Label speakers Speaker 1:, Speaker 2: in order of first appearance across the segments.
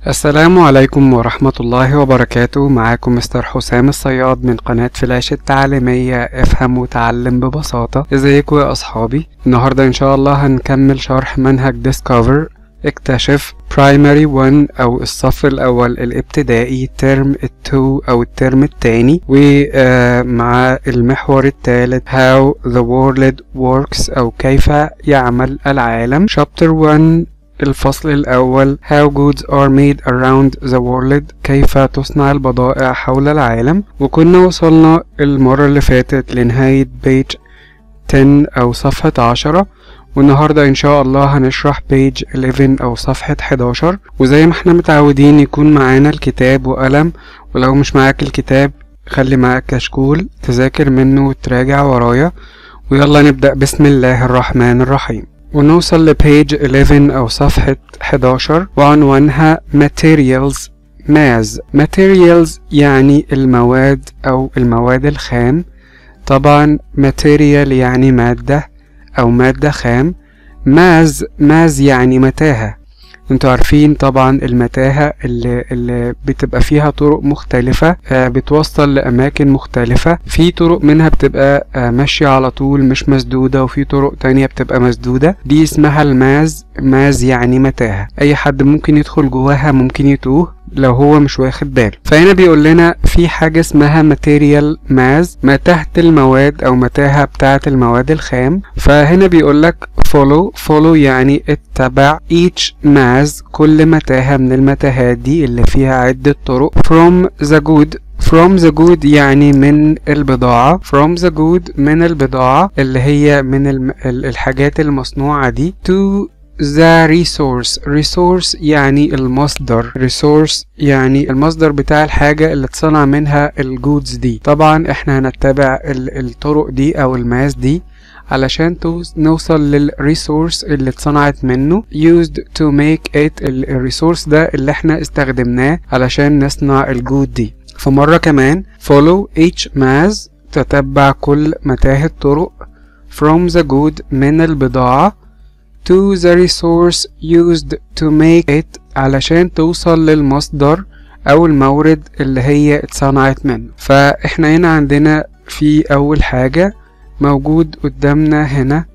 Speaker 1: السلام عليكم ورحمة الله وبركاته معاكم مستر حسام الصياد من قناة فلاش التعليمية افهم وتعلم ببساطة ازيكم يا اصحابي النهاردة ان شاء الله هنكمل شرح منهج Discover اكتشف Primary 1 او الصف الاول الابتدائي ترم التو او الترم التاني ومع المحور الثالث How the world works او كيف يعمل العالم Chapter 1 الفصل الأول How goods are made around the world كيف تصنع البضائع حول العالم وكنا وصلنا المرة اللي فاتت لنهاية بيج 10 أو صفحة عشرة والنهاردة إن شاء الله هنشرح بيج 11 أو صفحة 11 وزي ما احنا متعودين يكون معانا الكتاب وقلم ولو مش معاك الكتاب خلي معاك كشكول تذاكر منه وتراجع ورايا ويلا نبدأ بسم الله الرحمن الرحيم ونوصل لبيج 11 أو صفحة 11 وعنوانها Materials ماز Materials يعني المواد أو المواد الخام طبعا Material يعني مادة أو مادة خام ماز ماز يعني متاهة انتوا عارفين طبعا المتاهة اللي, اللي بتبقى فيها طرق مختلفة آه بتوصل لأماكن مختلفة في طرق منها بتبقى آه ماشية على طول مش مسدودة وفي طرق تانية بتبقى مسدودة دي اسمها الماز ماز يعني متاهة أي حد ممكن يدخل جواها ممكن يتوه لو هو مش واخد باله فهنا بيقول لنا في حاجة اسمها ماتيريال ماز متاهة المواد أو متاهة بتاعة المواد الخام فهنا بيقول لك follow follow يعني اتبع each mass كل متاهة من المتاهات دي اللي فيها عدة طرق from the good from the good يعني من البضاعة from the good من البضاعة اللي هي من الم... الحاجات المصنوعة دي to the resource resource يعني المصدر resource يعني المصدر بتاع الحاجة اللي اتصنع منها الجودز دي طبعا احنا هنتبع الطرق دي او الماس دي علشان نوصل للريسورس اللي اتصنعت منه used to make it الريسورس ده اللي احنا استخدمناه علشان نصنع الجود دي فمرة كمان follow each mass تتبع كل متاهة طرق from the good من البضاعة to the resource used to make it علشان توصل للمصدر أو المورد اللي هي اتصنعت منه فاحنا هنا عندنا في أول حاجة موجود قدامنا هنا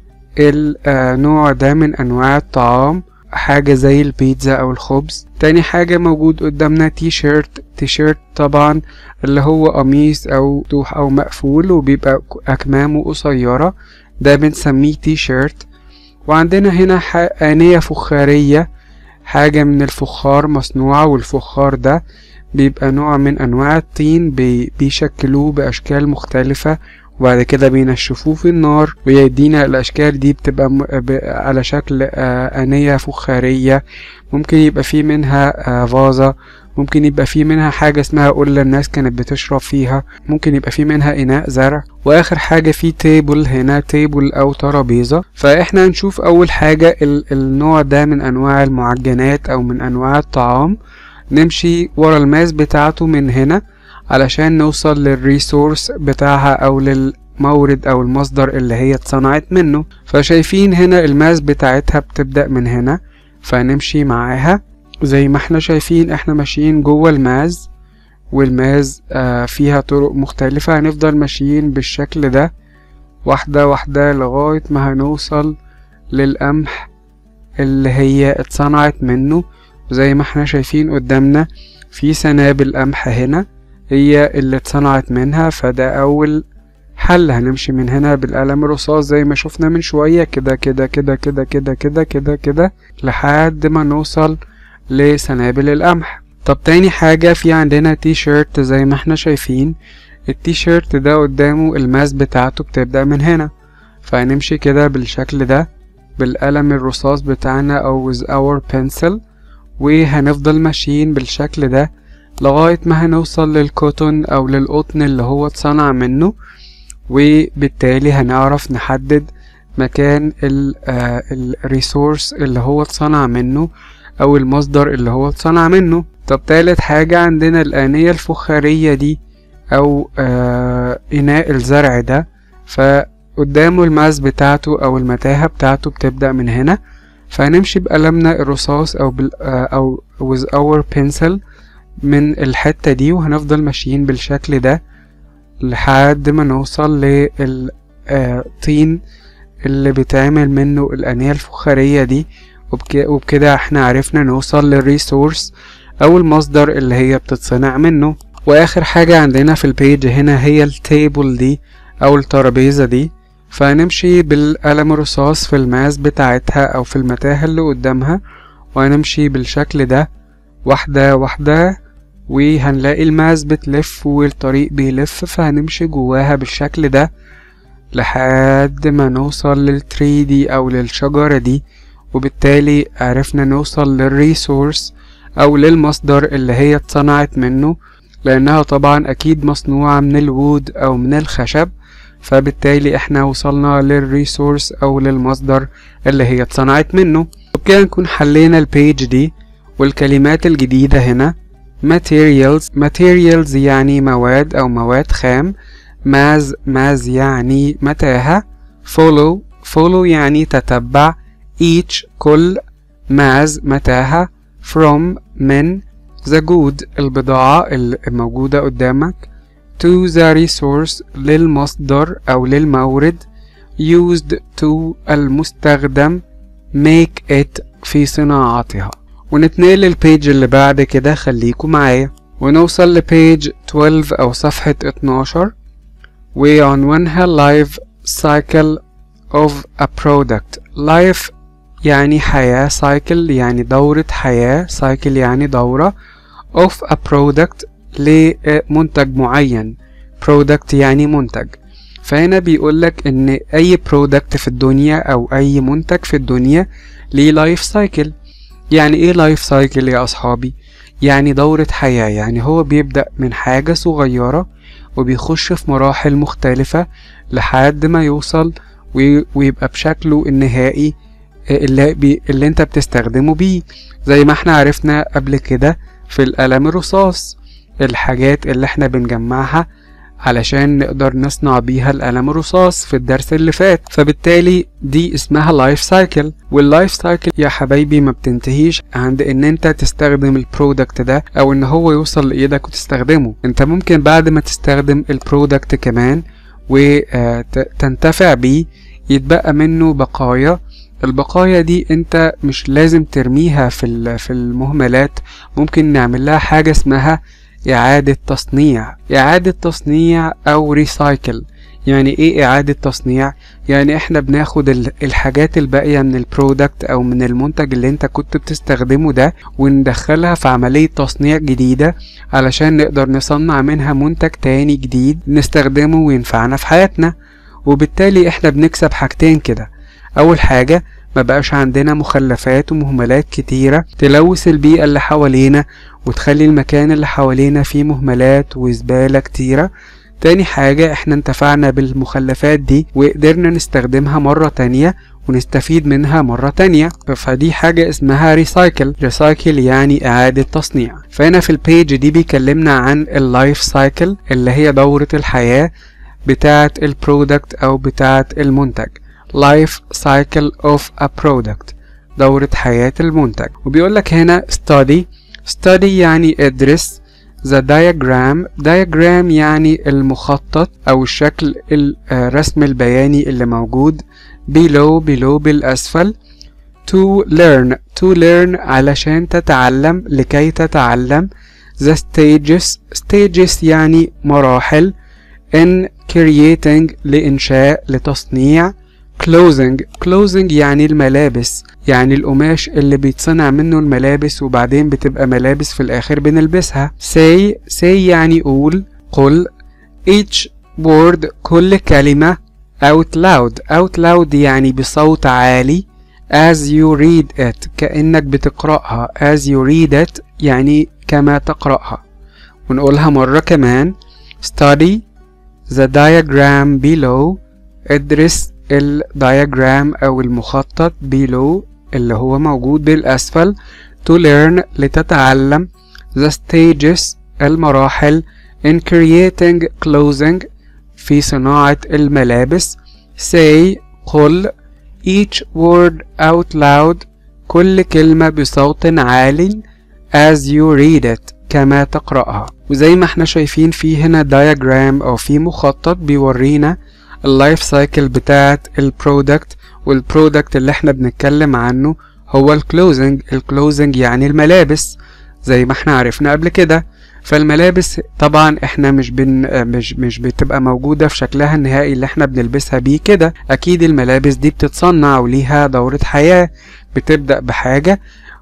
Speaker 1: النوع ده من أنواع الطعام حاجة زي البيتزا أو الخبز تاني حاجة موجود قدامنا تي شيرت تي شيرت طبعا اللي هو قميص أو توح أو مقفول وبيبقى أكمامه قصيرة ده بنسميه تي شيرت وعندنا هنا آنية فخارية حاجة من الفخار مصنوعة والفخار ده بيبقى نوع من أنواع الطين بي بيشكلوه بأشكال مختلفة وبعد كده بينشفوه في النار ويدينا الأشكال دي بتبقى على شكل آنية فخارية ممكن يبقى فيه منها فازة ممكن يبقى فيه منها حاجة اسمها قلة الناس كانت بتشرب فيها ممكن يبقى فيه منها إناء زرع وآخر حاجة فيه تيبل هنا تيبل أو ترابيزة فإحنا هنشوف أول حاجة النوع ده من أنواع المعجنات أو من أنواع الطعام نمشي ورا الماس بتاعته من هنا علشان نوصل للريسورس بتاعها أو للمورد أو المصدر اللي هي اتصنعت منه فشايفين هنا الماس بتاعتها بتبدأ من هنا فنمشي معاها زي ما احنا شايفين احنا ماشيين جوه الماز والماز آه فيها طرق مختلفة هنفضل ماشيين بالشكل ده واحدة واحدة لغاية ما هنوصل للقمح اللي هي اتصنعت منه زي ما احنا شايفين قدامنا في سنابل قمح هنا هي اللي اتصنعت منها فده أول حل هنمشي من هنا بالقلم الرصاص زي ما شفنا من شوية كده كده كده كده كده كده كده كده لحد ما نوصل لسنابل القمح طب تاني حاجة في عندنا تي شيرت زي ما احنا شايفين التي شيرت ده قدامه الماس بتاعته بتبدأ من هنا فهنمشي كده بالشكل ده بالقلم الرصاص بتاعنا أو with our pencil وهنفضل ماشيين بالشكل ده لغاية ما هنوصل للكوتون أو للقطن اللي هو اتصنع منه وبالتالي هنعرف نحدد مكان الريسورس اللي هو اتصنع منه أو المصدر اللي هو اتصنع منه طب تالت حاجة عندنا الآنية الفخارية دي أو آه إناء الزرع ده فقدامه الماس بتاعته أو المتاهة بتاعته بتبدأ من هنا فهنمشي بقلمنا الرصاص أو بال أو with our pencil من الحتة دي وهنفضل ماشيين بالشكل ده لحد ما نوصل للطين اللي بيتعمل منه الأنية الفخارية دي وبكده احنا عرفنا نوصل للريسورس أو المصدر اللي هي بتتصنع منه وآخر حاجة عندنا في البيج هنا هي التيبل دي أو الترابيزة دي فهنمشي بالقلم الرصاص في الماس بتاعتها أو في المتاهة اللي قدامها وهنمشي بالشكل ده واحدة واحدة وهنلاقي الماس بتلف والطريق بيلف فهنمشي جواها بالشكل ده لحد ما نوصل للتري دي أو للشجرة دي وبالتالي عرفنا نوصل للريسورس أو للمصدر اللي هي اتصنعت منه لأنها طبعا أكيد مصنوعة من الوود أو من الخشب فبالتالي احنا وصلنا للريسورس أو للمصدر اللي هي اتصنعت منه وبكده نكون حلينا البيج دي والكلمات الجديدة هنا materials materials يعني مواد أو مواد خام ماز ماز يعني متاهة follow follow يعني تتبع each كل ماز متاهة from من the good البضاعة الموجودة قدامك to the resource للمصدر أو للمورد used to المستخدم make it في صناعتها ونتنقل للبيج اللي بعد كده خليكم معايا ونوصل لبيج 12 أو صفحة 12 وعنوانها life cycle of a product life يعني حياة cycle يعني دورة حياة cycle يعني دورة of a product لمنتج معين product يعني منتج فهنا بيقولك ان اي product في الدنيا او اي منتج في الدنيا ليه life cycle يعني ايه life cycle يا اصحابي يعني دورة حياة يعني هو بيبدأ من حاجة صغيرة وبيخش في مراحل مختلفة لحد ما يوصل ويبقى بشكله النهائي اللي, بي اللي انت بتستخدمه بيه زي ما احنا عرفنا قبل كده في القلم الرصاص الحاجات اللي احنا بنجمعها علشان نقدر نصنع بيها القلم الرصاص في الدرس اللي فات فبالتالي دي اسمها لايف سايكل واللايف سايكل يا حبايبي ما بتنتهيش عند ان انت تستخدم البرودكت ده او ان هو يوصل لايدك وتستخدمه انت ممكن بعد ما تستخدم البرودكت كمان وتنتفع بيه يتبقى منه بقايا البقايا دي انت مش لازم ترميها في في المهملات ممكن نعمل لها حاجة اسمها إعادة تصنيع إعادة تصنيع أو ريسايكل يعني إيه إعادة تصنيع؟ يعني إحنا بناخد الحاجات الباقية من البرودكت أو من المنتج اللي أنت كنت بتستخدمه ده وندخلها في عملية تصنيع جديدة علشان نقدر نصنع منها منتج تاني جديد نستخدمه وينفعنا في حياتنا وبالتالي إحنا بنكسب حاجتين كده أول حاجة ما بقاش عندنا مخلفات ومهملات كتيرة تلوث البيئة اللي حوالينا وتخلي المكان اللي حوالينا فيه مهملات وزبالة كتيرة تاني حاجة احنا انتفعنا بالمخلفات دي وقدرنا نستخدمها مرة تانية ونستفيد منها مرة تانية فدي حاجة اسمها ريسايكل ريسايكل يعني إعادة تصنيع فهنا في البيج دي بيكلمنا عن اللايف سايكل اللي هي دورة الحياة بتاعة البرودكت أو بتاعة المنتج life cycle of a product دورة حياة المنتج وبيقول لك هنا study study يعني ادرس the diagram diagram يعني المخطط أو الشكل الرسم البياني اللي موجود below below بالأسفل to learn to learn علشان تتعلم لكي تتعلم the stages stages يعني مراحل in creating لإنشاء لتصنيع clothing clothing يعني الملابس يعني القماش اللي بيتصنع منه الملابس وبعدين بتبقى ملابس في الآخر بنلبسها say say يعني قول قل each word كل كلمة out loud out loud يعني بصوت عالي as you read it كأنك بتقرأها as you read it يعني كما تقرأها ونقولها مرة كمان study the diagram below ادرس الدياجرام أو المخطط below اللي هو موجود بالأسفل to learn لتتعلم the stages المراحل in creating clothing في صناعة الملابس say قل each word out loud كل كلمة بصوت عال as you read it كما تقرأها وزي ما احنا شايفين في هنا diagram أو في مخطط بيورينا اللايف سايكل بتاعت البرودكت والبرودكت اللي احنا بنتكلم عنه هو الكلوزنج الكلوزنج يعني الملابس زي ما احنا عرفنا قبل كده فالملابس طبعا احنا مش بن مش مش بتبقى موجوده في شكلها النهائي اللي احنا بنلبسها بيه كده اكيد الملابس دي بتتصنع وليها دوره حياه بتبدا بحاجه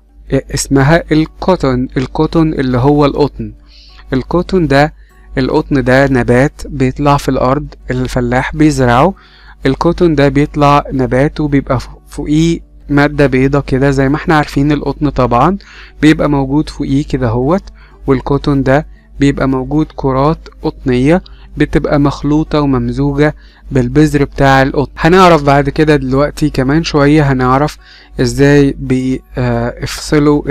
Speaker 1: اسمها الكوتون الكوتون اللي هو القطن الكوتون ده القطن ده نبات بيطلع في الارض الفلاح بيزرعه الكوتون ده بيطلع نبات وبيبقى فوقيه مادة بيضة كده زي ما احنا عارفين القطن طبعا بيبقى موجود فوقيه كده هوت والكوتون ده بيبقى موجود كرات قطنية بتبقى مخلوطة وممزوجة بالبذر بتاع القطن هنعرف بعد كده دلوقتي كمان شوية هنعرف ازاي بيفصلوا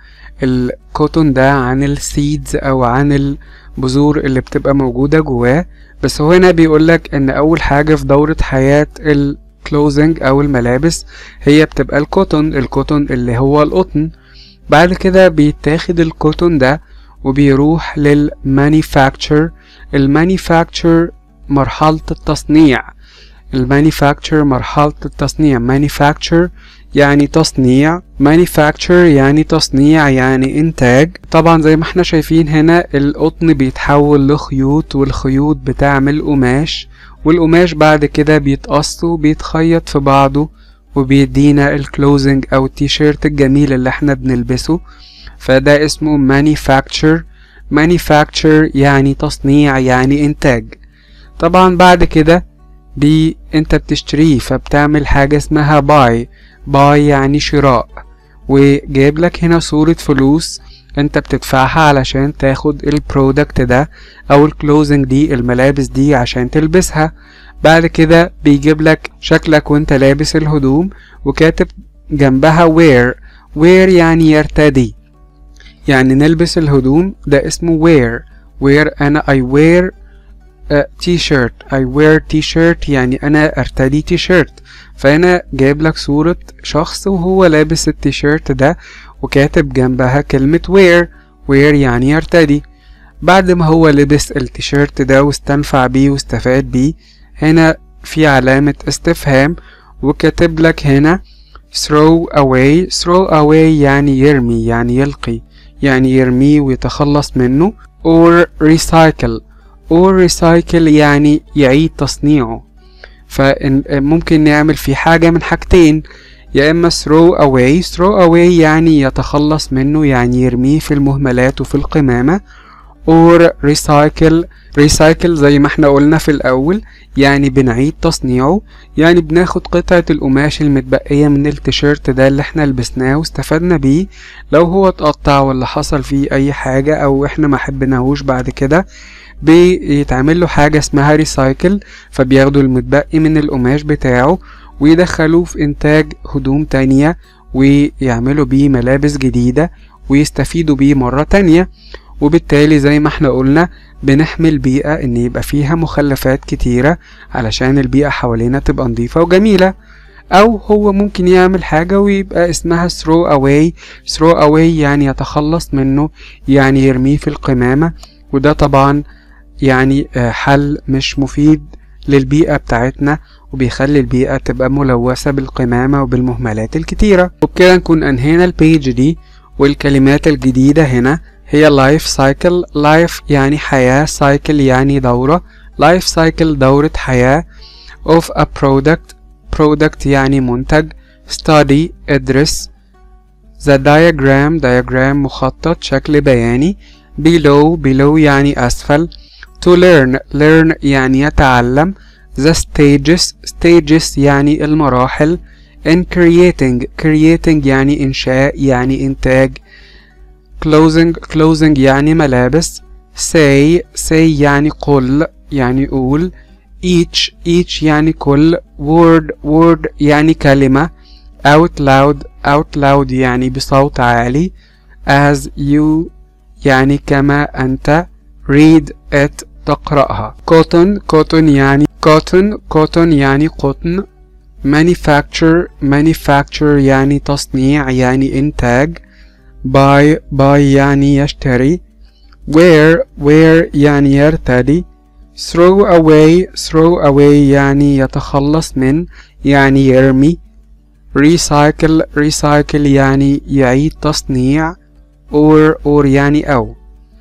Speaker 1: الكوتون ده عن السيدز او عن البذور اللي بتبقى موجودة جواه بس هو هنا بيقولك ان اول حاجة في دورة حياة الكلوزنج او الملابس هي بتبقى الكوتون الكوتون اللي هو القطن بعد كده بيتاخد الكوتون ده وبيروح للمانيفاكتشر المانيفاكتشر مرحلة التصنيع المانيفاكتشر مرحلة التصنيع مانيفاكتشر يعني تصنيع manufacture يعني تصنيع يعني إنتاج طبعا زي ما احنا شايفين هنا القطن بيتحول لخيوط والخيوط بتعمل قماش والقماش بعد كده بيتقص وبيتخيط في بعضه وبيدينا الكلوزنج أو التيشيرت الجميل اللي احنا بنلبسه فده اسمه manufacture manufacture يعني تصنيع يعني إنتاج طبعا بعد كده بي انت بتشتريه فبتعمل حاجة اسمها باي باي يعني شراء وجايب لك هنا صورة فلوس انت بتدفعها علشان تاخد البرودكت ده او الكلوزنج دي الملابس دي عشان تلبسها بعد كده بيجيب لك شكلك وانت لابس الهدوم وكاتب جنبها وير وير يعني يرتدي يعني نلبس الهدوم ده اسمه وير وير انا I wear تي شيرت I wear تي شيرت يعني انا ارتدي تي شيرت فهنا جايب لك صورة شخص وهو لابس التيشيرت ده وكاتب جنبها كلمة wear wear يعني يرتدي بعد ما هو لبس التيشيرت ده واستنفع بيه واستفاد بيه هنا في علامة استفهام وكاتب لك هنا throw away throw away يعني يرمي يعني يلقي يعني يرميه ويتخلص منه or recycle or recycle يعني يعيد تصنيعه فممكن نعمل فيه حاجة من حاجتين يا إما throw away throw away يعني يتخلص منه يعني يرميه في المهملات وفي القمامة or recycle recycle زي ما احنا قلنا في الأول يعني بنعيد تصنيعه يعني بناخد قطعة القماش المتبقية من التيشيرت ده اللي احنا لبسناه واستفدنا بيه لو هو اتقطع ولا حصل فيه أي حاجة أو احنا ما حبناهوش بعد كده بيتعمل له حاجة اسمها ريسايكل فبياخدوا المتبقي من القماش بتاعه ويدخلوه في إنتاج هدوم تانية ويعملوا بيه ملابس جديدة ويستفيدوا بيه مرة تانية وبالتالي زي ما احنا قلنا بنحمي البيئة ان يبقى فيها مخلفات كتيرة علشان البيئة حوالينا تبقى نظيفة وجميلة او هو ممكن يعمل حاجة ويبقى اسمها throw away throw away يعني يتخلص منه يعني يرميه في القمامة وده طبعا يعني حل مش مفيد للبيئة بتاعتنا وبيخلي البيئة تبقى ملوثة بالقمامة وبالمهملات الكتيرة وبكده نكون أنهينا البيج دي والكلمات الجديدة هنا هي life cycle life يعني حياة cycle يعني دورة life cycle دورة حياة of a product product يعني منتج study ادرس the diagram diagram مخطط شكل بياني below below يعني أسفل to learn learn يعني يتعلم the stages stages يعني المراحل in creating creating يعني إنشاء يعني إنتاج closing closing يعني ملابس say say يعني قل يعني قول each each يعني كل word word يعني كلمة out loud out loud يعني بصوت عالي as you يعني كما أنت read it تقرأها cotton cotton يعني cotton cotton يعني قطن manufacture manufacture يعني تصنيع يعني إنتاج buy buy يعني يشتري wear wear يعني يرتدي throw away throw away يعني يتخلص من يعني يرمي recycle recycle يعني يعيد تصنيع or or يعني أو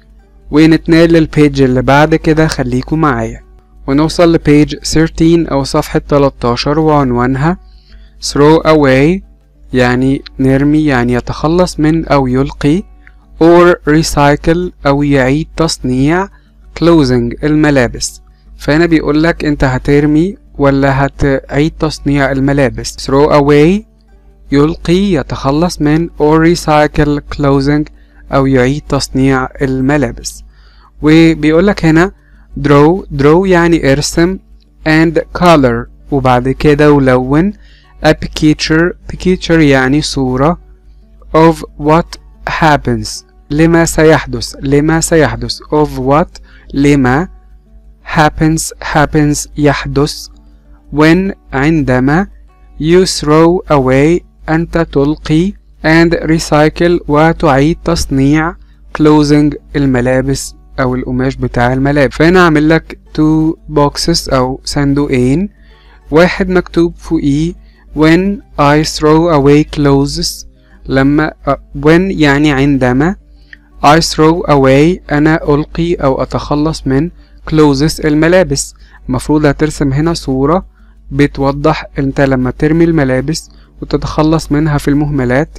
Speaker 1: ونتنقل للبيج اللي بعد كده خليكم معايا ونوصل لبيج 13 أو صفحة 13 وعنوانها throw away يعني نرمي يعني يتخلص من أو يلقي or recycle أو يعيد تصنيع clothing الملابس فهنا بيقولك انت هترمي ولا هتعيد تصنيع الملابس throw away يلقي يتخلص من or recycle clothing أو يعيد تصنيع الملابس وبيقولك هنا draw draw يعني ارسم and color وبعد كده ولون a picture picture يعني صورة of what happens لما سيحدث لما سيحدث of what لما happens happens يحدث when عندما you throw away أنت تلقي and recycle وتعيد تصنيع clothing الملابس أو القماش بتاع الملابس فهنا عامل لك two boxes أو صندوقين واحد مكتوب فوقيه when I throw away clothes لما uh, when يعني عندما I throw away أنا ألقي أو أتخلص من clothes الملابس المفروض هترسم هنا صورة بتوضح انت لما ترمي الملابس وتتخلص منها في المهملات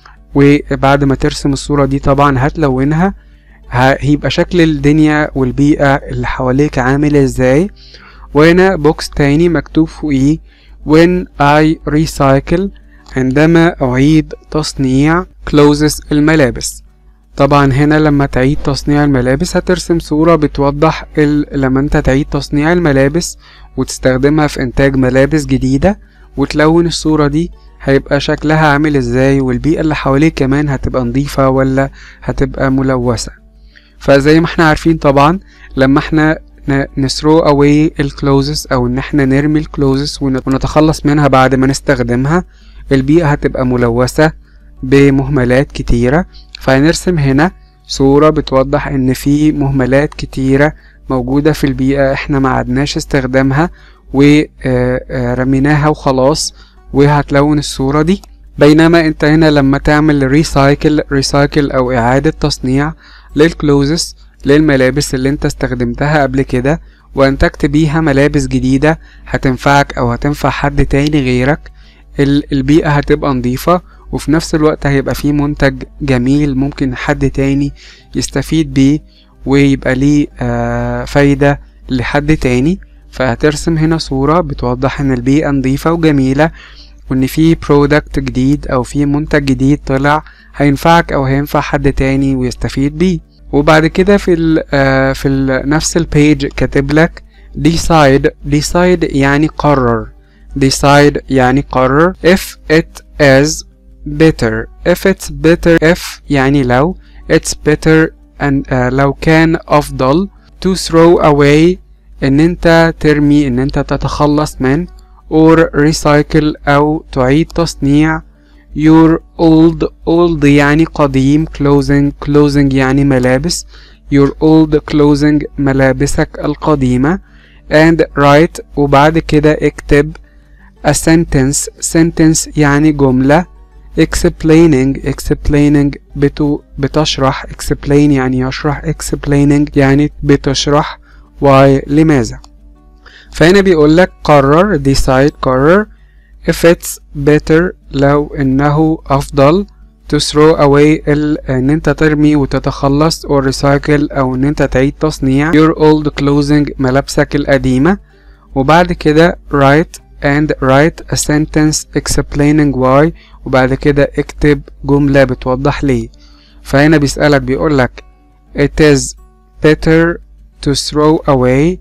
Speaker 1: وبعد ما ترسم الصورة دي طبعا هتلونها هيبقى شكل الدنيا والبيئة اللي حواليك عامل ازاي وهنا بوكس تاني مكتوب فوقيه when I recycle عندما أعيد تصنيع clothes الملابس طبعا هنا لما تعيد تصنيع الملابس هترسم صورة بتوضح ال... لما انت تعيد تصنيع الملابس وتستخدمها في انتاج ملابس جديدة وتلون الصورة دي هيبقى شكلها عامل ازاي والبيئة اللي حواليك كمان هتبقى نظيفة ولا هتبقى ملوثة فزي ما احنا عارفين طبعا لما احنا نثرو اواي الكلوزز او ان احنا نرمي الكلوزز ونتخلص منها بعد ما نستخدمها البيئة هتبقى ملوثة بمهملات كتيرة فهنرسم هنا صورة بتوضح ان في مهملات كتيرة موجودة في البيئة احنا ما عدناش استخدامها ورميناها وخلاص وهتلون الصورة دي بينما انت هنا لما تعمل ريسايكل ريسايكل او اعادة تصنيع للكلوزز للملابس اللي انت استخدمتها قبل كده وانتجت بيها ملابس جديدة هتنفعك او هتنفع حد تاني غيرك البيئة هتبقى نظيفة وفي نفس الوقت هيبقى فيه منتج جميل ممكن حد تاني يستفيد بيه ويبقى ليه آه فايدة لحد تاني فهترسم هنا صورة بتوضح ان البيئة نظيفة وجميلة وان في برودكت جديد او في منتج جديد طلع هينفعك او هينفع حد تاني ويستفيد بيه وبعد كده في ال آه في ال نفس البيج كاتب لك decide decide يعني قرر decide يعني قرر if it is better if it's better if يعني لو it's better and uh, لو كان أفضل to throw away إن أنت ترمي إن أنت تتخلص من or recycle أو تعيد تصنيع your old old يعني قديم clothing clothing يعني ملابس your old clothing ملابسك القديمة and write وبعد كده اكتب a sentence sentence يعني جملة explaining explaining بتو بتشرح explain يعني يشرح explaining يعني بتشرح why لماذا فهنا بيقول لك قرر decide قرر if it's better لو انه افضل to throw away ال ان انت ترمي وتتخلص or recycle او ان انت تعيد تصنيع your old clothing ملابسك القديمة وبعد كده write and write a sentence explaining why وبعد كده اكتب جملة بتوضح ليه فهنا بيسألك بيقولك it is better to throw away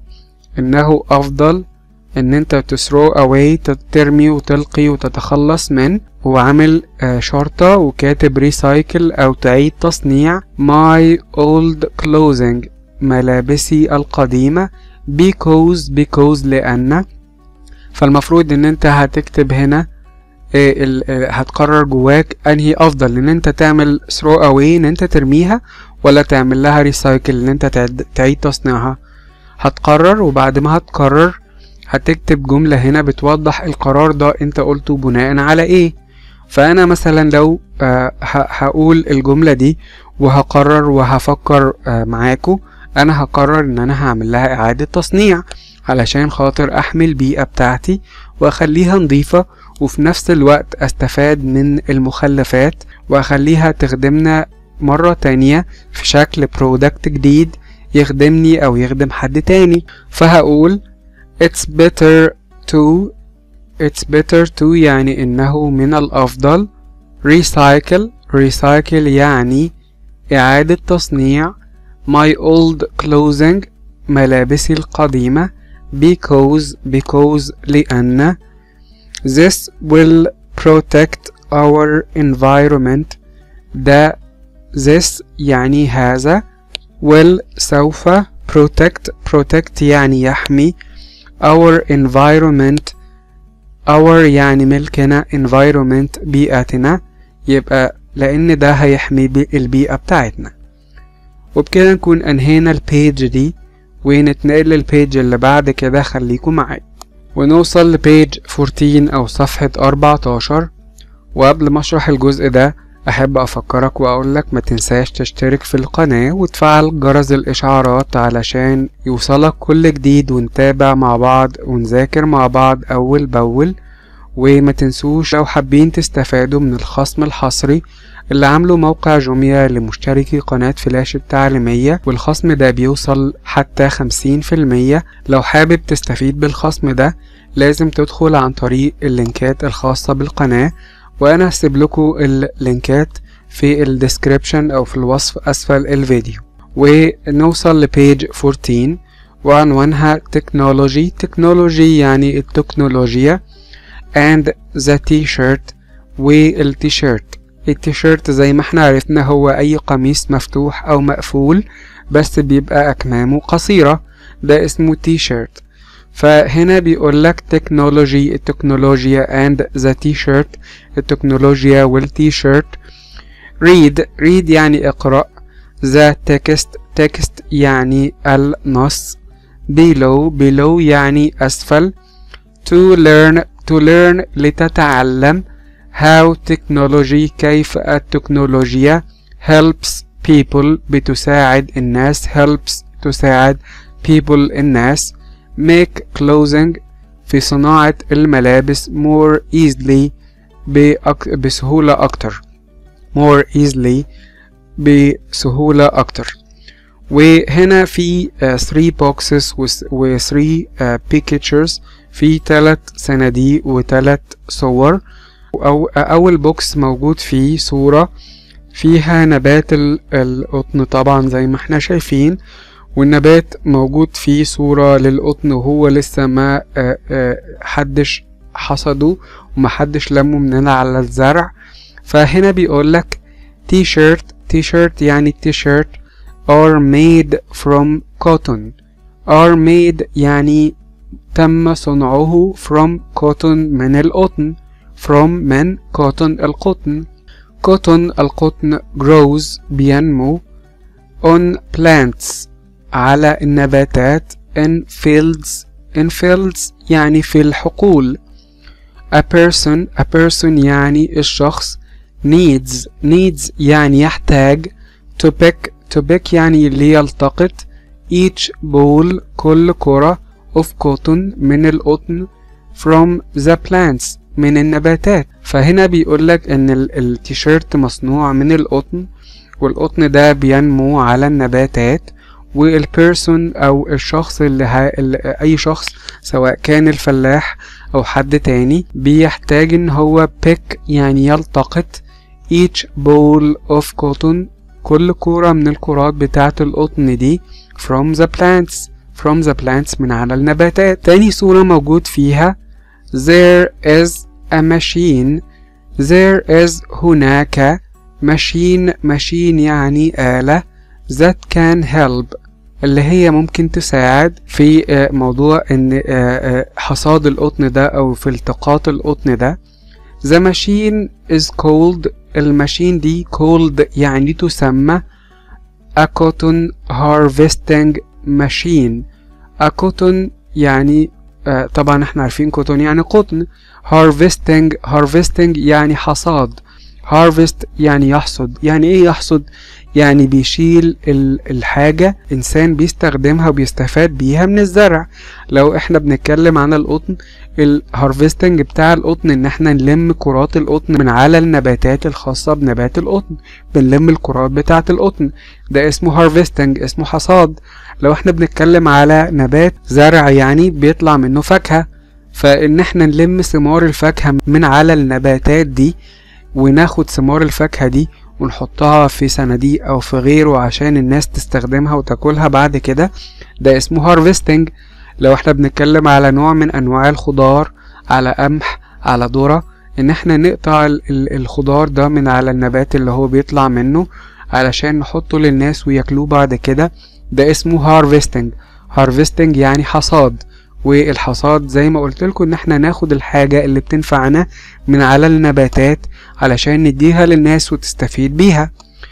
Speaker 1: انه افضل ان انت to throw away ترمي وتلقي وتتخلص من هو عامل شرطة وكاتب recycle او تعيد تصنيع my old clothing ملابسي القديمة because because لأن فالمفروض ان انت هتكتب هنا إيه ال- إيه هتقرر جواك انهي افضل ان انت تعمل throw away ان انت ترميها ولا تعمل لها recycle ان انت تعد- تعيد تصنيعها هتقرر وبعد ما هتقرر هتكتب جملة هنا بتوضح القرار ده انت قلته بناء على ايه فانا مثلا لو آه، ه- هقول الجملة دي وهقرر وهفكر آه، معاكو انا هقرر ان انا هعمل لها اعادة تصنيع علشان خاطر احمي البيئة بتاعتي واخليها نظيفة وفي نفس الوقت استفاد من المخلفات واخليها تخدمنا مرة تانية في شكل برودكت جديد يخدمني او يخدم حد تاني فهقول it's better to it's better to يعني انه من الافضل recycle recycle يعني اعادة تصنيع my old clothing ملابسي القديمة because because لأن this will protect our environment ده this يعني هذا will سوف protect protect يعني يحمي our environment our يعني ملكنا environment بيئتنا يبقى لأن ده هيحمي بي- البيئة بتاعتنا وبكده نكون أنهينا البيج دي ونتنقل للبيج اللي بعد كده خليكم معايا ونوصل لبيج 14 أو صفحة 14 وقبل ما أشرح الجزء ده أحب أفكرك وأقولك ما تنساش تشترك في القناة وتفعل جرس الإشعارات علشان يوصلك كل جديد ونتابع مع بعض ونذاكر مع بعض أول بأول وما تنسوش لو حابين تستفادوا من الخصم الحصري اللي عامله موقع جوميا لمشتركي قناة فلاش التعليمية والخصم ده بيوصل حتى خمسين في المية لو حابب تستفيد بالخصم ده لازم تدخل عن طريق اللينكات الخاصة بالقناة وأنا هسيب لكم اللينكات في الديسكريبشن أو في الوصف أسفل الفيديو ونوصل لبيج 14 وعنوانها تكنولوجي تكنولوجي يعني التكنولوجيا and the t-shirt والتيشيرت التيشيرت زي ما احنا عرفنا هو اي قميص مفتوح او مقفول بس بيبقى اكمامه قصيرة ده اسمه تيشيرت فهنا بيقولك تكنولوجي التكنولوجيا and the t-shirt التكنولوجيا والتيشيرت read read يعني اقرأ the text text يعني النص below below يعني أسفل to learn to learn لتتعلم how technology كيف التكنولوجيا helps people بتساعد الناس helps تساعد people الناس make clothing في صناعة الملابس more easily بأك... بسهولة أكتر more easily بسهولة أكتر وهنا في 3 boxes و 3 pictures في تلات صناديق وتلات صور أو أول بوكس موجود فيه صورة فيها نبات ال- القطن طبعا زي ما احنا شايفين والنبات موجود فيه صورة للقطن وهو لسه ما آه، آه، حدش حصده ومحدش لمه من على الزرع فهنا بيقولك تي شيرت تي شيرت يعني تي شيرت are made from cotton are made يعني تم صنعه from cotton من القطن from من cotton القطن cotton القطن grows بينمو on plants على النباتات in fields in fields يعني في الحقول a person a person يعني الشخص needs needs يعني يحتاج to pick to pick يعني ليلتقط each ball كل كرة of cotton من القطن from the plants من النباتات فهنا بيقولك ان ال- التيشيرت مصنوع من القطن والقطن ده بينمو على النباتات والبيرسون او الشخص اللي, ها اللي اي شخص سواء كان الفلاح او حد تاني بيحتاج ان هو pick يعني يلتقط each bowl of cotton كل كورة من الكرات بتاعة القطن دي from the plants from the plants من على النباتات تاني صورة موجود فيها there is a machine there is هناك machine machine يعني آلة that can help اللي هي ممكن تساعد في آه، موضوع ان آه، آه، حصاد القطن ده او في التقاط القطن ده The machine is called الماشين دي called يعني تسمى a cotton harvesting machine a cotton يعني آه، طبعا احنا عارفين كوتون يعني قطن harvesting harvesting يعني حصاد harvest يعني يحصد يعني ايه يحصد يعني بيشيل ال- الحاجة إنسان بيستخدمها وبيستفاد بيها من الزرع لو احنا بنتكلم عن القطن الهارفستنج بتاع القطن ان احنا نلم كرات القطن من على النباتات الخاصة بنبات القطن بنلم الكرات بتاعة القطن ده اسمه هارفستنج اسمه حصاد لو احنا بنتكلم على نبات زرع يعني بيطلع منه فاكهة فان احنا نلم ثمار الفاكهة من على النباتات دي وناخد ثمار الفاكهة دي ونحطها في صناديق او في غيره عشان الناس تستخدمها وتاكلها بعد كده ده اسمه هارفستنج لو احنا بنتكلم على نوع من انواع الخضار على قمح على ذرة ان احنا نقطع ال- ال- الخضار ده من على النبات اللي هو بيطلع منه علشان نحطه للناس وياكلوه بعد كده ده اسمه هارفستنج هارفستنج يعني حصاد والحصاد زي ما قلت لكم ان احنا ناخد الحاجة اللي بتنفعنا من على النباتات علشان نديها للناس وتستفيد بيها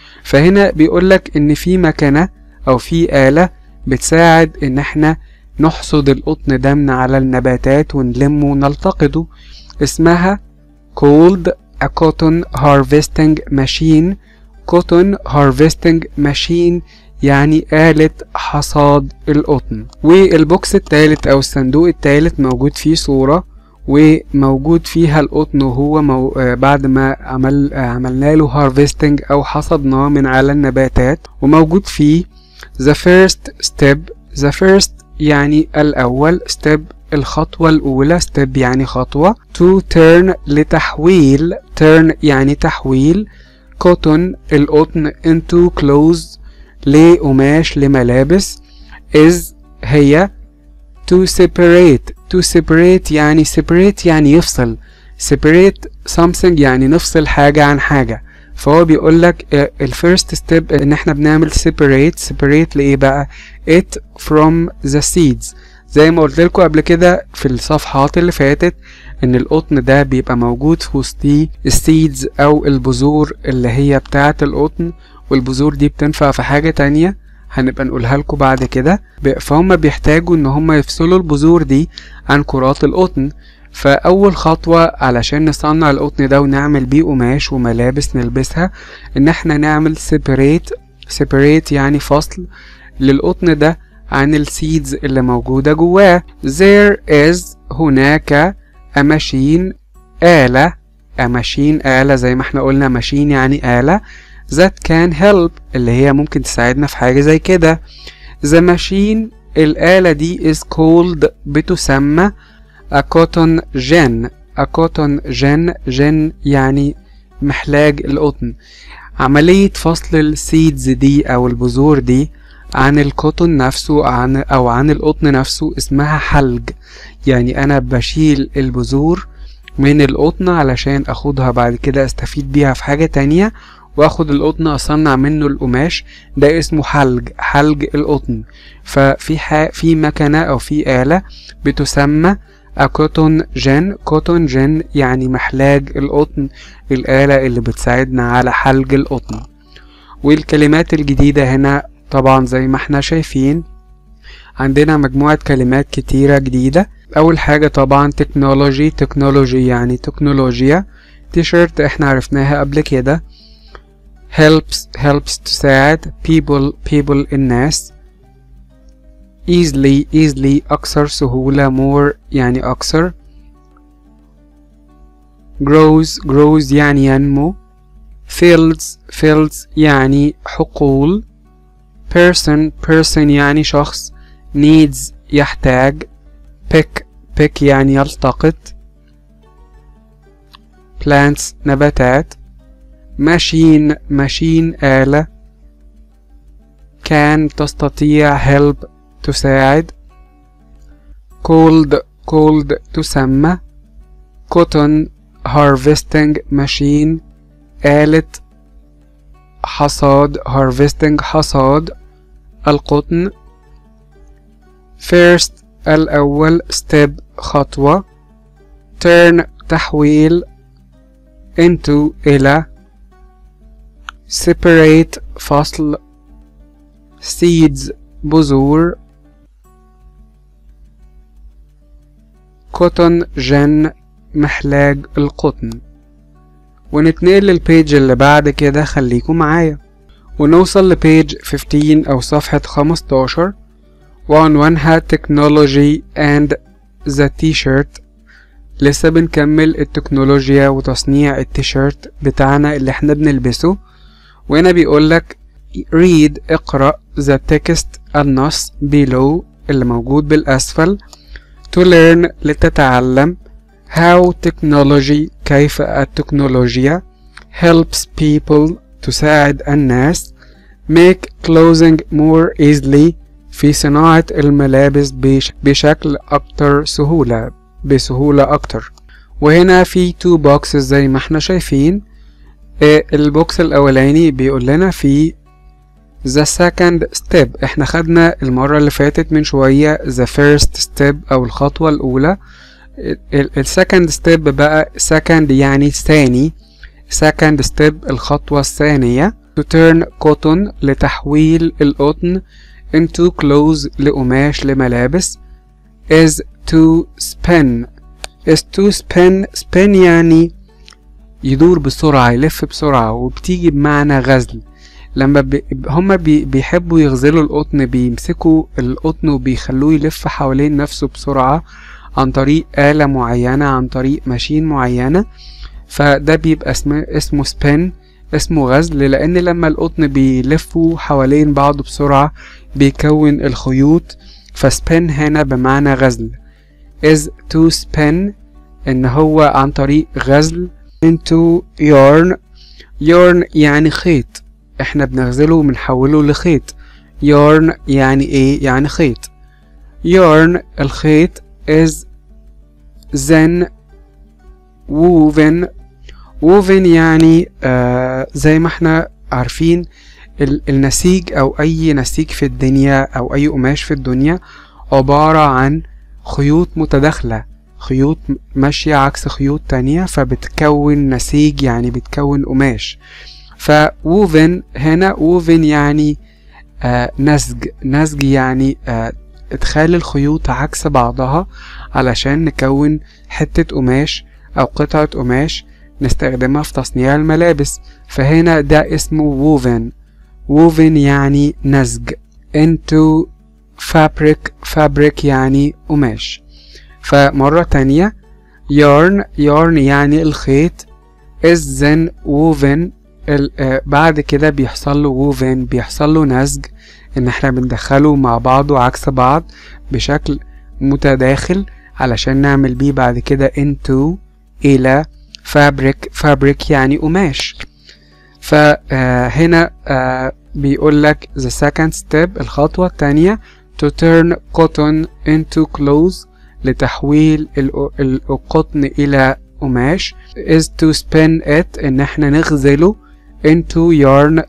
Speaker 1: فهنا بيقولك ان في مكنة او في آلة بتساعد ان احنا نحصد القطن ده من على النباتات ونلمه ونلتقطه اسمها called a cotton harvesting machine cotton harvesting machine يعني آلة حصاد القطن والبوكس التالت أو الصندوق التالت موجود فيه صورة وموجود فيها القطن وهو مو... آه بعد ما عمل آه عملنا له هارفستنج أو حصدناه من على النباتات وموجود فيه the first step the first يعني الأول step الخطوة الأولى step يعني خطوة to turn لتحويل turn يعني تحويل cotton القطن into clothes لقماش لملابس is هي to separate to separate يعني separate يعني يفصل separate something يعني نفصل حاجة عن حاجة فهو بيقول لك الفيرست ستيب ان احنا بنعمل separate separate لايه بقى it from the seeds زي ما قلت لكم قبل كده في الصفحات اللي فاتت ان القطن ده بيبقى موجود في وسطيه السيدز او البذور اللي هي بتاعة القطن والبذور دي بتنفع في حاجة تانية هنبقى نقولها لكم بعد كده فهم بيحتاجوا ان هم يفصلوا البذور دي عن كرات القطن فأول خطوة علشان نصنع القطن ده ونعمل بيه قماش وملابس نلبسها إن احنا نعمل separate separate يعني فصل للقطن ده عن السيدز اللي موجودة جواه there is هناك a machine آلة a machine آلة زي ما احنا قلنا ماشين يعني آلة that can help اللي هي ممكن تساعدنا في حاجة زي كده the machine الآلة دي is called بتسمى a cotton gin a cotton gin gin يعني محلاج القطن عملية فصل السيدز دي أو البذور دي عن القطن نفسه عن أو عن القطن نفسه اسمها حلج يعني أنا بشيل البذور من القطن علشان أخدها بعد كده أستفيد بيها في حاجة تانية واخد القطن اصنع منه القماش ده اسمه حلج حلج القطن ففي ح... في مكنه او في آلة بتسمى كوتون جن كوتون جن يعني محلاج القطن الآلة اللي بتساعدنا على حلج القطن والكلمات الجديدة هنا طبعا زي ما احنا شايفين عندنا مجموعة كلمات كتيرة جديدة أول حاجة طبعا تكنولوجي تكنولوجي يعني تكنولوجيا تيشيرت احنا عرفناها قبل كده helps helps تساعد people people الناس easily easily أكثر سهولة more يعني أكثر grows grows يعني ينمو fields fields يعني حقول person person يعني شخص needs يحتاج pick pick يعني يلتقط plants نباتات ماشين ماشين آلة كان تستطيع help تساعد cold cold تسمى cotton harvesting machine آلة حصاد harvesting حصاد القطن first الأول step خطوة turn تحويل into إلى separate فصل seeds بذور cotton جن محلاج القطن ونتنقل للبيج اللي بعد كده خليكم معايا ونوصل لبيج 15 أو صفحة 15 وعنوانها Technology and the T-shirt لسه بنكمل التكنولوجيا وتصنيع التيشيرت بتاعنا اللي احنا بنلبسه وهنا بيقولك read اقرأ the text النص below اللي موجود بالأسفل to learn لتتعلم how technology كيف التكنولوجيا helps people تساعد الناس make clothing more easily في صناعة الملابس بش بشكل أكتر سهولة بسهولة أكتر وهنا في two boxes زي ما احنا شايفين البوكس الأولاني بيقول لنا في the second step احنا خدنا المرة اللي فاتت من شوية the first step أو الخطوة الأولى ال second step بقى second يعني ثاني second step الخطوة الثانية to turn cotton لتحويل القطن into clothes لقماش لملابس is to spin is to spin spin يعني يدور بسرعة يلف بسرعة وبتيجي بمعنى غزل لما بي هما بي بيحبوا يغزلوا القطن بيمسكوا القطن وبيخلوه يلف حوالين نفسه بسرعة عن طريق آلة معينة عن طريق ماشين معينة فده بيبقى اسمه اسمه سبين اسمه غزل لأن لما القطن بيلفوا حوالين بعض بسرعة بيكون الخيوط فسبين هنا بمعنى غزل is to spin إن هو عن طريق غزل into yarn yarn يعني خيط احنا بنغزله وبنحوله لخيط yarn يعني ايه يعني خيط yarn الخيط is then woven woven يعني آه زي ما احنا عارفين النسيج او اي نسيج في الدنيا او اي قماش في الدنيا عبارة عن خيوط متداخلة خيوط ماشية عكس خيوط تانية فبتكون نسيج يعني بتكون قماش فووفن هنا ووفن يعني آه نسج نسج يعني آه ادخال الخيوط عكس بعضها علشان نكون حتة قماش او قطعة قماش نستخدمها في تصنيع الملابس فهنا ده اسمه ووفن ووفن يعني نسج into fabric fabric يعني قماش فمرة تانية yarn yarn يعني الخيط is then woven آه بعد كده بيحصل له woven بيحصل له نسج ان احنا بندخله مع بعضه عكس بعض بشكل متداخل علشان نعمل بيه بعد كده into الى fabric fabric يعني قماش فهنا آه بيقول لك the second step الخطوة التانية to turn cotton into clothes لتحويل القطن إلى قماش is to spin it إن احنا نغزله into yarn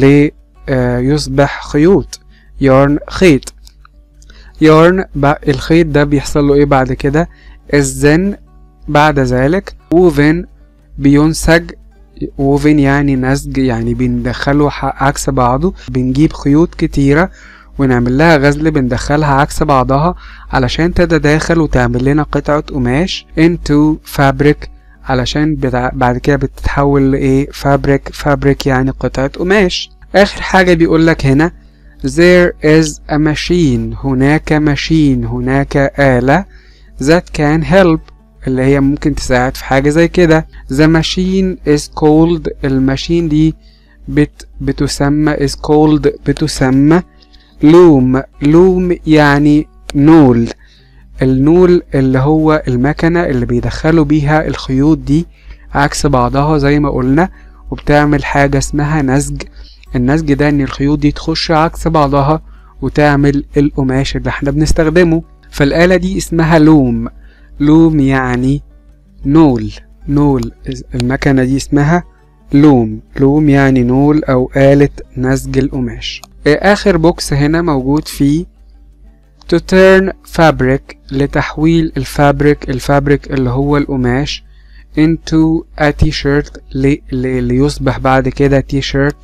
Speaker 1: ليصبح خيوط yarn خيط yarn الخيط ده بيحصل له ايه بعد كده is then بعد ذلك woven بينسج woven يعني نسج يعني بندخله عكس بعضه بنجيب خيوط كتيرة ونعمل لها غزل بندخلها عكس بعضها علشان تتداخل وتعمل لنا قطعة قماش into fabric علشان بعد كده بتتحول لإيه fabric fabric يعني قطعة قماش آخر حاجة بيقولك هنا there is a machine هناك ماشين هناك آلة that can help اللي هي ممكن تساعد في حاجة زي كده the machine is called الماشين دي بت بتسمى is called بتسمى لوم لوم يعني نول النول اللي هو المكنة اللي بيدخلوا بيها الخيوط دي عكس بعضها زي ما قلنا وبتعمل حاجة اسمها نسج النسج ده ان الخيوط دي تخش عكس بعضها وتعمل القماش اللي احنا بنستخدمه فالآلة دي اسمها لوم لوم يعني نول نول المكنة دي اسمها لوم لوم يعني نول أو آلة نسج القماش آخر بوكس هنا موجود فيه to turn fabric لتحويل الفابريك الفابريك اللي هو القماش into a t-shirt لي ليصبح بعد كده t-shirt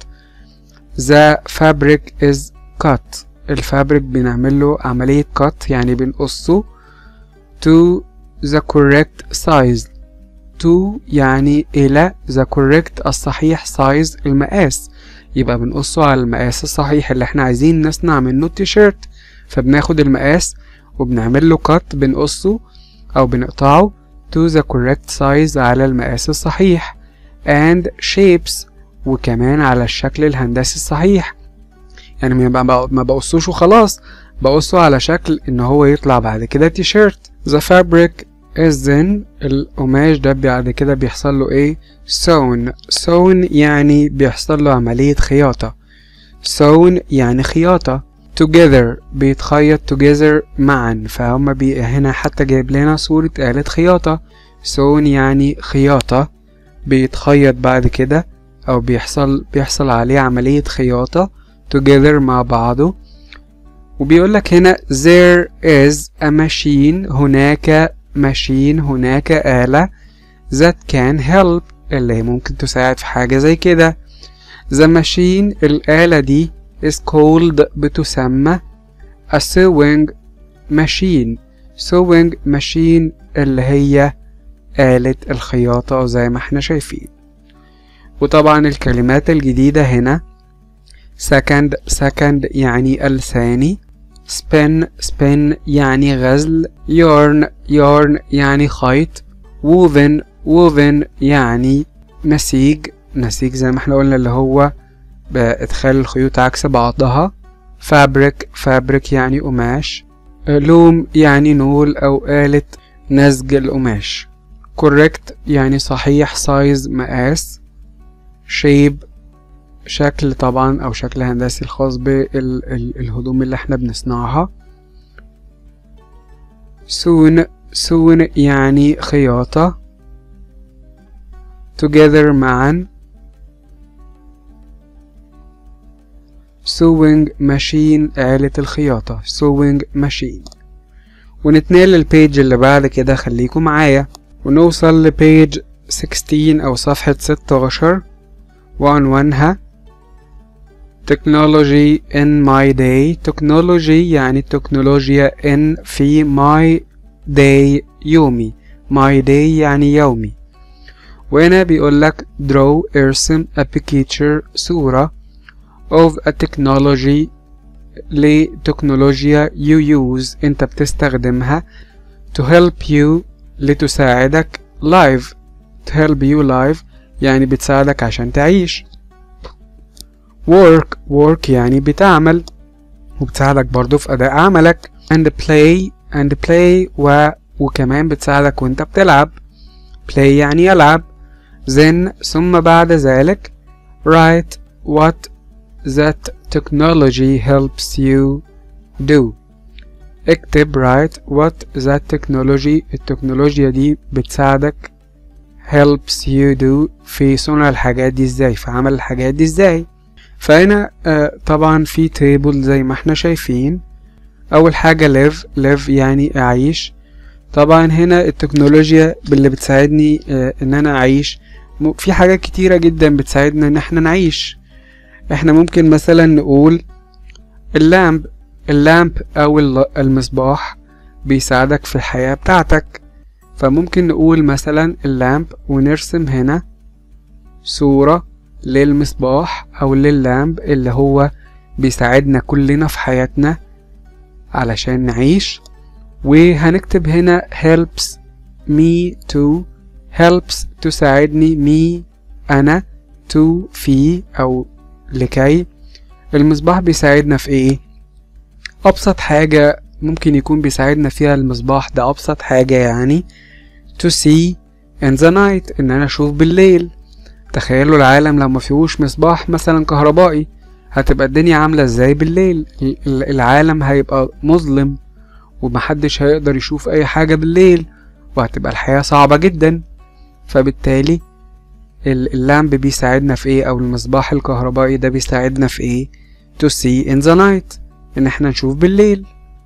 Speaker 1: the fabric is cut الفابريك بنعمل له عملية cut يعني بنقصه to the correct size to يعني إلى the correct الصحيح size المقاس يبقى بنقصه على المقاس الصحيح اللي احنا عايزين نصنع منه التيشيرت فبناخد المقاس وبنعمل له cut بنقصه أو بنقطعه to the correct size على المقاس الصحيح and shapes وكمان على الشكل الهندسي الصحيح يعني ما بقصوش وخلاص بقصه على شكل ان هو يطلع بعد كده تيشيرت the fabric is then القماش ده بعد كده بيحصل له ايه sewn sewn يعني بيحصل له عملية خياطة sewn يعني خياطة together بيتخيط together معا فهم بي هنا حتى جايب لنا صورة آلة خياطة sewn يعني خياطة بيتخيط بعد كده أو بيحصل بيحصل عليه عملية خياطة together مع بعضه وبيقولك هنا there is a machine هناك ماشين هناك آلة that can help اللي ممكن تساعد في حاجة زي كده the machine الآلة دي is called بتسمى a sewing machine sewing machine اللي هي آلة الخياطة زي ما احنا شايفين وطبعا الكلمات الجديدة هنا second second يعني الثاني spin spin يعني غزل yarn yarn يعني خيط woven woven يعني نسيج نسيج زي ما احنا قلنا اللي هو بإدخال الخيوط عكس بعضها fabric fabric يعني قماش لوم يعني نول أو آلة نسج القماش correct يعني صحيح size مقاس shape شكل طبعا او شكل هندسي الخاص بالهدوم اللي احنا بنصنعها سون سون يعني خياطة together معا sewing machine آلة الخياطة sewing machine ونتنقل للبيج اللي بعد كده خليكم معايا ونوصل لبيج 16 أو صفحة 16 وعنوانها technology in my day technology يعني تكنولوجيا in في my day يومي my day يعني يومي وهنا بيقول لك draw ارسم a picture صورة of a technology لتكنولوجيا you use انت بتستخدمها to help you لتساعدك live to help you live يعني بتساعدك عشان تعيش work work يعني بتعمل وبتساعدك برضو في أداء عملك and play and play و وكمان بتساعدك وانت بتلعب play يعني يلعب then ثم بعد ذلك write what that technology helps you do اكتب write what that technology التكنولوجيا دي بتساعدك helps you do في صنع الحاجات دي ازاي في عمل الحاجات دي ازاي فهنا آه طبعا في تيبل زي ما احنا شايفين اول حاجة live live يعني اعيش طبعا هنا التكنولوجيا اللي بتساعدني آه ان انا اعيش في حاجات كتيرة جدا بتساعدنا ان احنا نعيش احنا ممكن مثلا نقول اللامب اللامب او المصباح بيساعدك في الحياة بتاعتك فممكن نقول مثلا اللامب ونرسم هنا صورة للمصباح او لللامب اللي هو بيساعدنا كلنا في حياتنا علشان نعيش وهنكتب هنا helps me to helps تساعدني me أنا to في أو لكي المصباح بيساعدنا في ايه أبسط حاجة ممكن يكون بيساعدنا فيها المصباح ده أبسط حاجة يعني to see in the night إن أنا أشوف بالليل تخيلوا العالم لو ما فيهوش مصباح مثلا كهربائي هتبقى الدنيا عاملة ازاي بالليل العالم هيبقى مظلم ومحدش هيقدر يشوف اي حاجة بالليل وهتبقى الحياة صعبة جدا فبالتالي اللامب بيساعدنا في ايه او المصباح الكهربائي ده بيساعدنا في ايه to see in the night ان احنا نشوف بالليل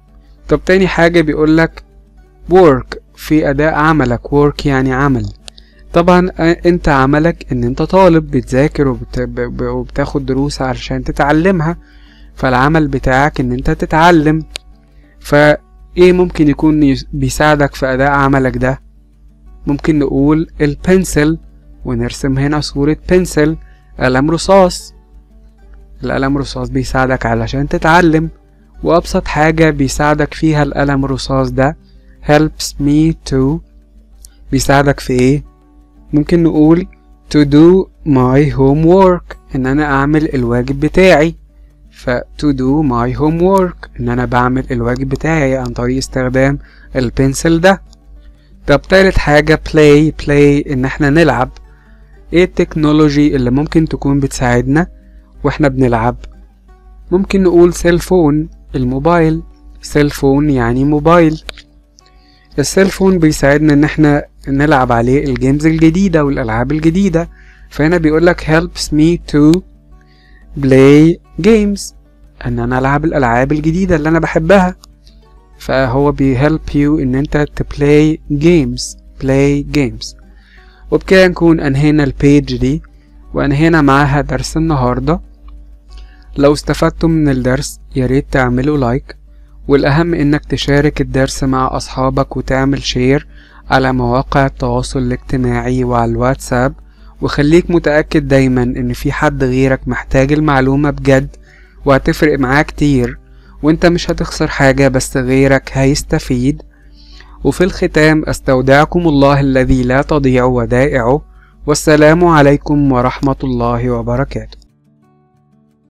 Speaker 1: طب تاني حاجة بيقولك work في أداء عملك work يعني عمل طبعا انت عملك ان انت طالب بتذاكر وبت... ب- وبتاخد دروس علشان تتعلمها فالعمل بتاعك ان انت تتعلم فايه ممكن يكون يس- بيساعدك في اداء عملك ده ممكن نقول البنسل ونرسم هنا صورة بنسل قلم رصاص القلم رصاص بيساعدك علشان تتعلم وأبسط حاجة بيساعدك فيها القلم الرصاص ده helps me to بيساعدك في ايه ممكن نقول to do my homework ان انا اعمل الواجب بتاعي ف to do my homework ان انا بعمل الواجب بتاعي عن طريق استخدام البنسل ده طب تالت حاجة play play ان احنا نلعب ايه التكنولوجي اللي ممكن تكون بتساعدنا واحنا بنلعب ممكن نقول سيل فون الموبايل سيل فون يعني موبايل السيل فون بيساعدنا ان احنا نلعب عليه الجيمز الجديدة والالعاب الجديدة فهنا بيقولك helps me to play games ان انا العب الالعاب الجديدة اللي انا بحبها فهو بي help you ان انت to play games play games وبكده نكون انهينا البيج دي وانهينا معاها درس النهاردة لو استفدتم من الدرس ياريت تعملوا لايك والأهم إنك تشارك الدرس مع أصحابك وتعمل شير على مواقع التواصل الاجتماعي وعلى الواتساب وخليك متأكد دايما إن في حد غيرك محتاج المعلومة بجد وهتفرق معاه كتير وانت مش هتخسر حاجة بس غيرك هيستفيد وفي الختام استودعكم الله الذي لا تضيع ودائعه والسلام عليكم ورحمة الله وبركاته